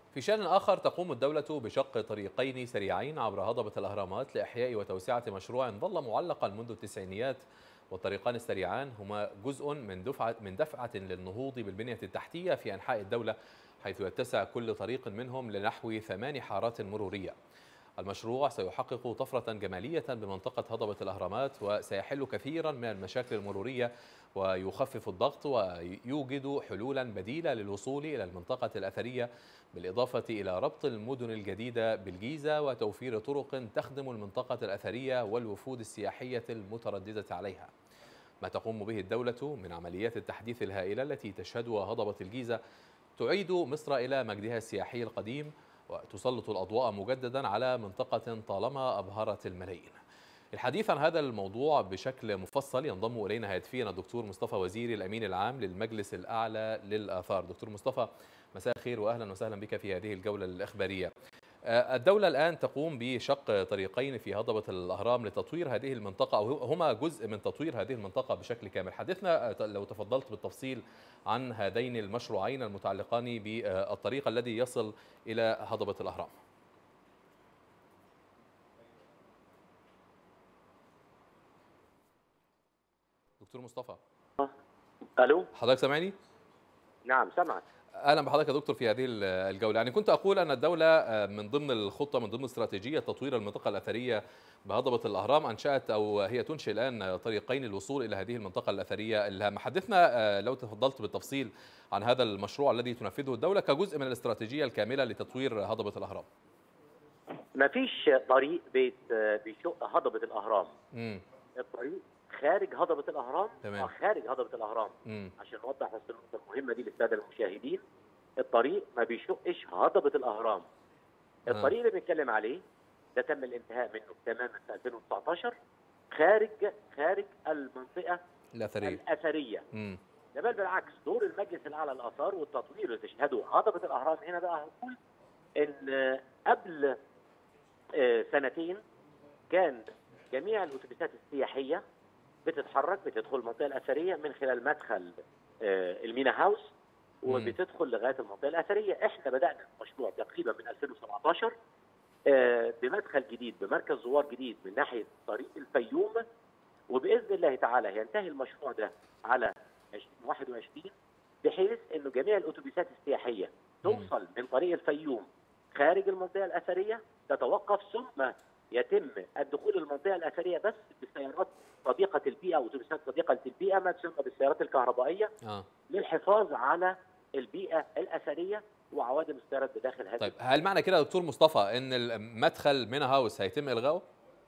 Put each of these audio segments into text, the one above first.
في شأن آخر تقوم الدولة بشق طريقين سريعين عبر هضبة الأهرامات لإحياء وتوسعة مشروع ظل معلقا منذ التسعينيات والطريقان السريعان هما جزء من دفعة من دفعة للنهوض بالبنية التحتية في أنحاء الدولة حيث يتسع كل طريق منهم لنحو ثمان حارات مرورية المشروع سيحقق طفرة جمالية بمنطقة هضبة الأهرامات وسيحل كثيرا من المشاكل المرورية ويخفف الضغط ويوجد حلولا بديلة للوصول إلى المنطقة الأثرية بالإضافة إلى ربط المدن الجديدة بالجيزة وتوفير طرق تخدم المنطقة الأثرية والوفود السياحية المترددة عليها ما تقوم به الدولة من عمليات التحديث الهائلة التي تشهدها هضبة الجيزة تعيد مصر إلى مجدها السياحي القديم وتسلط الأضواء مجددا على منطقة طالما أبهرت الملايين الحديث عن هذا الموضوع بشكل مفصل ينضم إلينا هاتفيا الدكتور مصطفى وزيري الأمين العام للمجلس الأعلى للآثار دكتور مصطفى مساء الخير وأهلا وسهلا بك في هذه الجولة الإخبارية الدولة الآن تقوم بشق طريقين في هضبة الأهرام لتطوير هذه المنطقة أو هما جزء من تطوير هذه المنطقة بشكل كامل حدثنا لو تفضلت بالتفصيل عن هذين المشروعين المتعلقان بالطريق الذي يصل إلى هضبة الأهرام دكتور مصطفى الو حضرتك سامعني؟ نعم سمعت اهلا بحضرتك يا دكتور في هذه الجوله يعني كنت اقول ان الدوله من ضمن الخطه من ضمن استراتيجيه تطوير المنطقه الاثريه بهضبه الاهرام انشات او هي تنشئ الان طريقين للوصول الى هذه المنطقه الاثريه الهامه حدثنا لو تفضلت بالتفصيل عن هذا المشروع الذي تنفذه الدوله كجزء من الاستراتيجيه الكامله لتطوير هضبه الاهرام ما فيش طريق بيت بيشق هضبه الاهرام امم الطريق خارج هضبه الاهرام تمام. آه، خارج هضبه الاهرام امم عشان نوضح بس النقطه المهمه دي للساده المشاهدين الطريق ما بيشقش هضبه الاهرام آه. الطريق اللي بنتكلم عليه ده تم الانتهاء منه تماما في 2019 خارج خارج المنطقه الاثريه الاثريه امم ده بل بالعكس دور المجلس الاعلى للاثار والتطوير اللي تشهده هضبه الاهرام هنا بقى هنقول ان قبل آه، سنتين كان جميع الاتوبيسات السياحيه بتتحرك بتدخل المنطقه الاثريه من خلال مدخل آه، المينا هاوس وبتدخل لغايه المنطقه الاثريه احنا بدانا المشروع تقريبا من 2017 آه، بمدخل جديد بمركز زوار جديد من ناحيه طريق الفيوم وباذن الله تعالى ينتهي المشروع ده على 2021 بحيث انه جميع الاتوبيسات السياحيه توصل من طريق الفيوم خارج المنطقه الاثريه تتوقف ثم يتم الدخول المنطقه الاثريه بس بسيارات صديقه البيئه او اتوبيسات صديقه البيئه ما تسمى بالسيارات الكهربائيه اه للحفاظ على البيئه الاثريه وعوادم السيارات بداخل هذه طيب هل معنى كده يا دكتور مصطفى ان المدخل مينا هاوس هيتم الغائه؟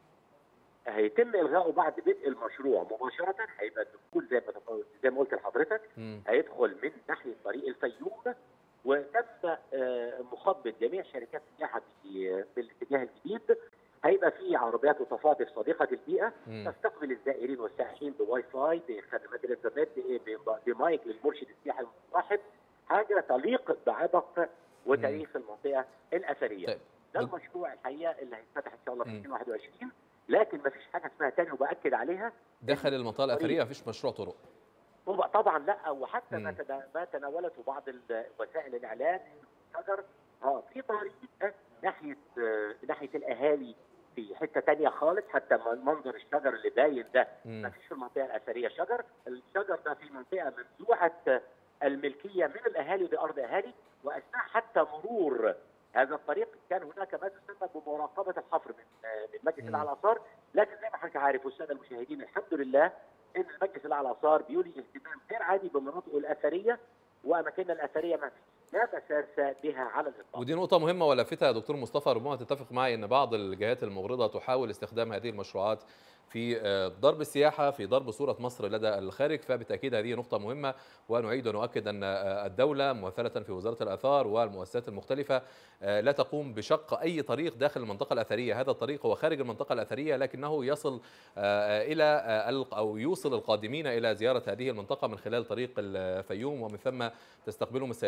هيتم الغائه بعد بدء المشروع مباشره هيبقى الدخول زي ما تف- زي ما قلت لحضرتك امم هيدخل من ناحيه طريق الفيوم وتم آه، مخاطبه جميع شركات السياحه في في الاتجاه الجديد هيبقى في عربيات وتصادف صديقه البيئه مم. تستقبل الزائرين والسائحين بواي فاي بخدمات الانترنت ب- ب- بمايك للمرشد السياحي المصاحب حاجه تليق بعبق وتاريخ المنطقه الاثريه طيب. ده دك- المشروع الحقيقه اللي هيتفتح ان شاء الله في مم. 2021 لكن ما فيش حاجه اسمها تاني وباكد عليها داخل المنطقه الاثريه مفيش مشروع طرق هو طبعا لا وحتى ما مم. تدا- ما تناولته بعض ال- وسائل الاعلام شجر اه في طريق ناحيه آه، ناحيه الاهالي في حته تانية خالص حتى من- منظر الشجر اللي باين ده ما مم. فيش في المنطقه الاثريه شجر الشجر ده في منطقه ممنوعه الملكيه من الاهالي ودي ارض اهالي واثناء حتى مرور هذا الطريق كان هناك ما تسمى بمراقبه الحفر من آه، من مجلس مم. الاعلى الاثار لكن زي ما حضرتك عارف والساده المشاهدين الحمد لله ان المجلس الاعلى للاثار بيولي اهتمام غير عادي بمناطقه الاثريه واماكننا الاثريه ما فيش لا مساس بها على الاطلاق ودي نقطة مهمة ولافته يا دكتور مصطفى ربما تتفق معي ان بعض الجهات المغرضة تحاول استخدام هذه المشروعات في آه، ضرب السياحة في ضرب صورة مصر لدى الخارج فبالتأكيد هذه نقطة مهمة ونعيد ونؤكد أن آه، الدولة ممثلة في وزارة الآثار والمؤسسات المختلفة آه، لا تقوم بشق أي طريق داخل المنطقة الأثرية هذا الطريق هو خارج المنطقة الأثرية لكنه يصل آه، إلى آه، الق- أو يوصل القادمين إلى زيارة هذه المنطقة من خلال طريق الفيوم ومن ثم تستقبلهم السيارات الكهربائية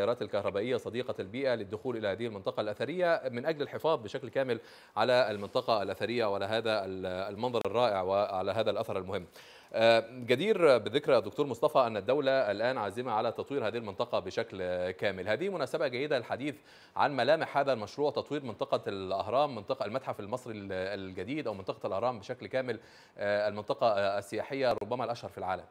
كهربائية صديقة البيئة للدخول إلى هذه المنطقة الأثرية من أجل الحفاظ بشكل كامل على المنطقة الأثرية وعلى هذا المنظر الرائع وعلى هذا الأثر المهم جدير بالذكر دكتور مصطفى أن الدولة الآن عازمة على تطوير هذه المنطقة بشكل كامل هذه مناسبة جيدة للحديث عن ملامح هذا المشروع تطوير منطقة الأهرام منطقة المتحف المصري الجديد أو منطقة الأهرام بشكل كامل المنطقة السياحية ربما الأشهر في العالم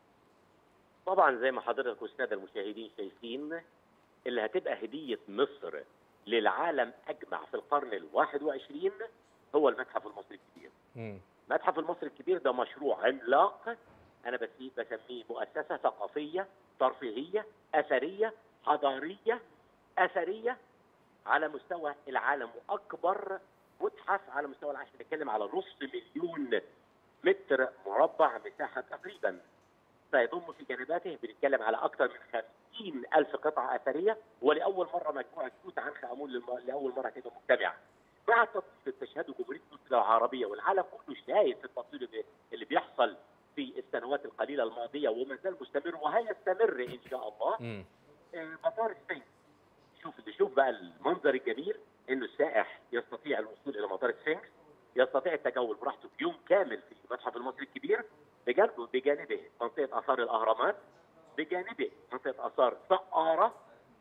طبعا زي ما حضرتك والساده المشاهدين شايفين اللي هتبقى هديه مصر للعالم اجمع في القرن ال 21 هو المتحف المصري الكبير. المتحف المصري الكبير ده مشروع عملاق انا بسميه مؤسسه ثقافيه ترفيهيه اثريه حضاريه اثريه على مستوى العالم واكبر متحف على مستوى العالم بنتكلم على نص مليون متر مربع مساحه تقريبا سيضم في جانباته بنتكلم على اكثر من 50 الف قطعه اثريه ولاول مره مجموعه توت عنخ امون لاول مره تبقى مجتمعه. مع التطوير اللي بتشهده جمهوريه مصر العربيه والعالم كله شايف التطوير اللي بيحصل في السنوات القليله الماضيه وما زال مستمر وهيستمر ان شاء الله. مطار سفنكس شوف اللي شوف بقى المنظر الجميل انه السائح يستطيع الوصول الى مطار سفنكس يستطيع التجول براحته بيوم كامل في المتحف المصري الكبير بجانبه بجانبه منطقه اثار الاهرامات بجانبه منطقه اثار سقاره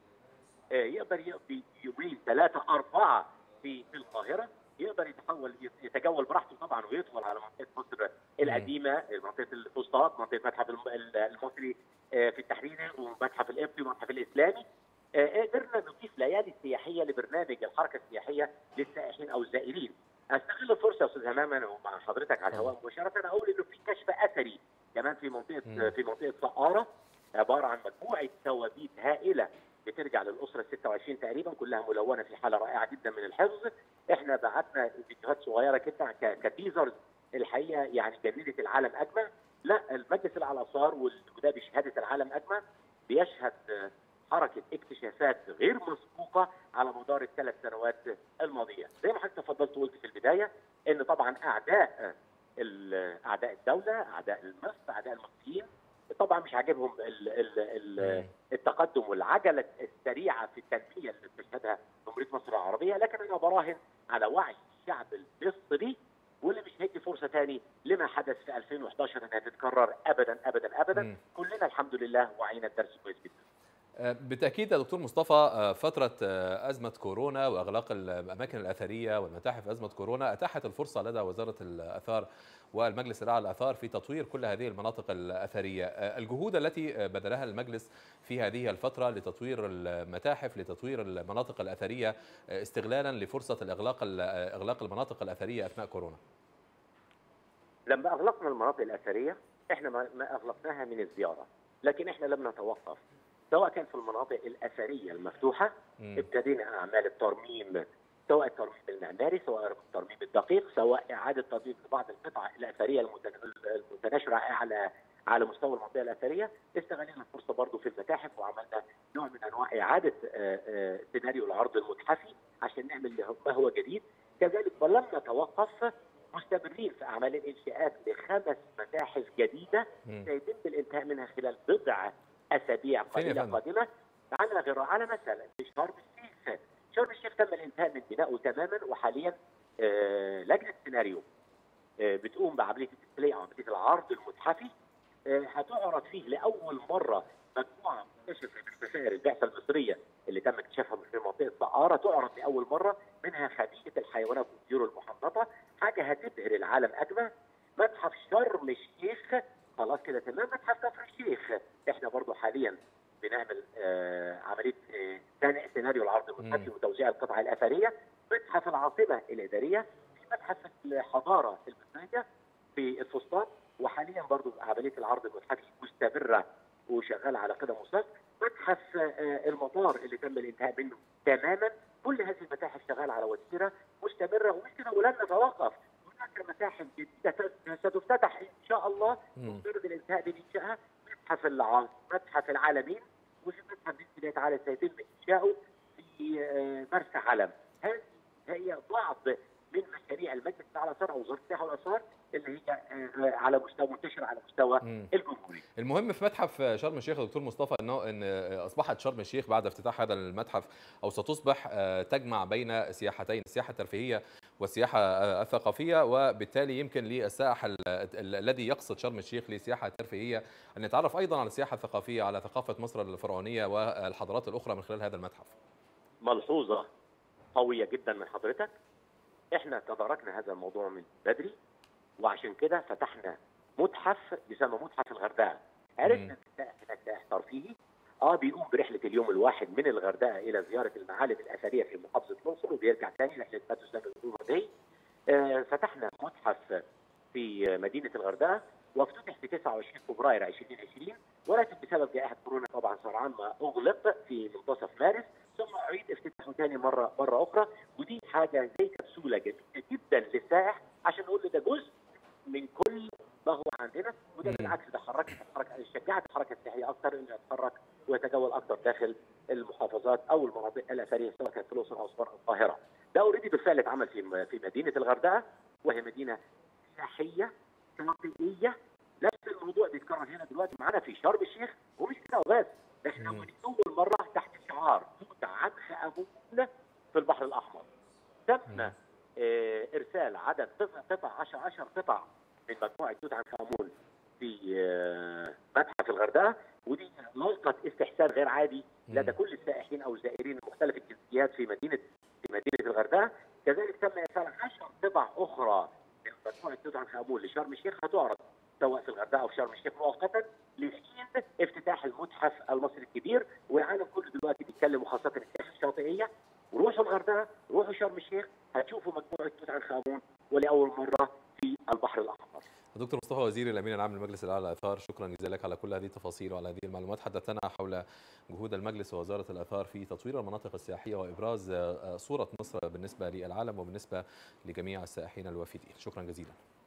يقدر يقضي يومين ثلاثه اربعه في في القاهره يقدر يتحول يتجول براحته طبعا ويدخل على منطقه مصر القديمه منطقه الفسطاط منطقه المتحف المصري في التحرير ومتحف القبطي والمتحف الاسلامي قدرنا نضيف ليالي سياحيه لبرنامج الحركه السياحيه للسائحين او الزائرين استغل الفرصه يا استاذ همام انا ومع حضرتك على الهواء مباشره اقول انه في كشف اثري كمان في منطقه في منطقه سقاره عباره عن مجموعه ثوابيت هائله بترجع للاسره ال 26 تقريبا كلها ملونه في حاله رائعه جدا من الحفظ احنا بعتنا فيديوهات صغيره كده كتيزرز الحقيقه يعني جننت العالم اجمع لا المجلس الاعلى الاثار وده بشهاده العالم اجمع بيشهد حركه اكتشافات غير مسبوقه على مدار الثلاث سنوات الماضيه، زي ما حضرتك تفضلت وقلت في البدايه ان طبعا اعداء اعداء الدوله، اعداء مصر، اعداء المصريين طبعا مش عاجبهم ال ال ال التقدم والعجله السريعه في التنميه اللي بتشهدها جمهوريه مصر العربيه، لكن انا براهن على وعي الشعب المصري واللي مش هيدي فرصه تاني لما حدث في 2011 انها تتكرر ابدا ابدا ابدا، م. كلنا الحمد لله وعينا الدرس كويس جدا. بالتاكيد يا دكتور مصطفى فتره ازمه كورونا واغلاق الاماكن الاثريه والمتاحف ازمه كورونا اتاحت الفرصه لدى وزاره الاثار والمجلس الاعلى للاثار في تطوير كل هذه المناطق الاثريه، الجهود التي بذلها المجلس في هذه الفتره لتطوير المتاحف لتطوير المناطق الاثريه استغلالا لفرصه الاغلاق اغلاق المناطق الاثريه اثناء كورونا. لما اغلقنا المناطق الاثريه احنا ما اغلقناها من الزياره، لكن احنا لم نتوقف سواء كان في المناطق الاثريه المفتوحه م. ابتدينا اعمال الترميم سواء الترميم المعماري سواء الترميم الدقيق سواء اعاده تضييف بعض القطع الاثريه المتناشره على على مستوى المنطقه الاثريه استغلنا الفرصه برضه في المتاحف وعملنا نوع من انواع اعاده سيناريو العرض المتحفي عشان نعمل ما هو جديد كذلك ولم نتوقف مستمرين في اعمال الانشاءات لخمس متاحف جديده سيتم الانتهاء منها خلال بضع اسابيع قليله قادمه على غير على مثلا في شرم الشيخ شرم الشيخ تم الانتهاء من بنائه تماما وحاليا آه لجنه سيناريو آه بتقوم بعمليه الديسبلاي او عمليه العرض المتحفي آه هتعرض فيه لاول مره مجموعه مكتشفه من خسائر البعثه المصريه اللي تم اكتشافها في منطقه سقاره تعرض لاول مره منها خبيئه الحيوانات والطيور المحنطه حاجه هتبهر العالم اجمع متحف شرم الشيخ خلاص كده تمام متحف كفر الشيخ احنا برضو حاليا بنعمل آه عمليه آه ثاني سيناريو العرض المتحفي وتوزيع القطع الاثريه متحف العاصمه الاداريه في متحف الحضاره المصريه في الفسطاط وحاليا برضو عمليه العرض المتحفي مستمره وشغاله على قدم وساق متحف آه المطار اللي تم الانتهاء منه تماما كل هذه المتاحف شغاله على وتيره مستمره ومش كده ولن نتوقف هناك متاحف جديده ستفتتح ان شاء الله بمجرد الانتهاء من انشائها متحف العاصمه متحف العالمين وفي متحف باذن الله تعالى سيتم انشاؤه في مرسى علم هذه هي بعض من مشاريع المجلس الاعلى للاثار او وزاره السياحه والاثار اللي هي على مستوى منتشره على مستوى الجمهوريه. المهم في متحف شرم الشيخ يا دكتور مصطفى انه ان اصبحت شرم الشيخ بعد افتتاح هذا المتحف او ستصبح تجمع بين سياحتين السياحه الترفيهيه والسياحه الثقافيه وبالتالي يمكن للسائح الذي يقصد شرم الشيخ لسياحه ترفيهيه ان يتعرف ايضا على السياحه الثقافيه على ثقافه مصر الفرعونيه والحضارات الاخرى من خلال هذا المتحف. ملحوظه قويه جدا من حضرتك احنا تداركنا هذا الموضوع من بدري وعشان كده فتحنا متحف يسمى متحف الغردقه عرفنا هناك سائح ترفيهي اه بيقوم برحله اليوم الواحد من الغردقه الى زياره المعالم الاثريه في محافظه الاقصر وبيرجع ثاني رحله ما تسمى بالدور آه فتحنا متحف في مدينه الغردقه وافتتح في 29 فبراير 2020 ولكن بسبب جائحه كورونا طبعا سرعان ما اغلق في منتصف مارس ثم اعيد افتتاحه ثاني مره مره اخرى ودي حاجه زي كبسوله جميله جدا للسائح عشان نقول له ده جزء من كل ما هو عندنا وده بالعكس ده حرك حرك شجعت الحركه السياحيه اكثر انه يتحرك ويتجول اكثر داخل المحافظات او المناطق الاثريه سواء كانت في الاقصر او اسوان او القاهره. ده اوريدي بالفعل اتعمل في في مدينه الغردقه وهي مدينه سياحيه شاطئيه نفس الموضوع بيتكرر هنا دلوقتي معانا في شرم الشيخ ومش كده وبس احنا اول مره تحت شعار توت عنخ امون في البحر الاحمر. تم اه ارسال عدد قطع 10 10 قطع من مجموعه توت عنخ امون في اه متحف الغردقه ودي لقت استحسان غير عادي لدى كل السائحين او الزائرين مختلف الجنسيات في مدينه في مدينه الغردقه كذلك تم ارسال 10 قطع اخرى من مجموعه توت عنخ امون لشرم الشيخ هتعرض سواء في الغردقه او في شرم الشيخ مؤقتا لحين افتتاح المتحف المصري الكبير والعالم كله دلوقتي بيتكلم وخاصه السياحه الشاطئيه روحوا الغردقه روحوا شرم الشيخ هتشوفوا مجموعه توت عنخ امون ولاول مره في البحر الاحمر. دكتور مصطفى وزير الامين العام للمجلس الاعلى للاثار شكرا جزيلا لك على كل هذه التفاصيل وعلى هذه المعلومات حدثنا حول جهود المجلس ووزاره الاثار في تطوير المناطق السياحيه وابراز صوره مصر بالنسبه للعالم وبالنسبه لجميع السائحين الوافدين شكرا جزيلا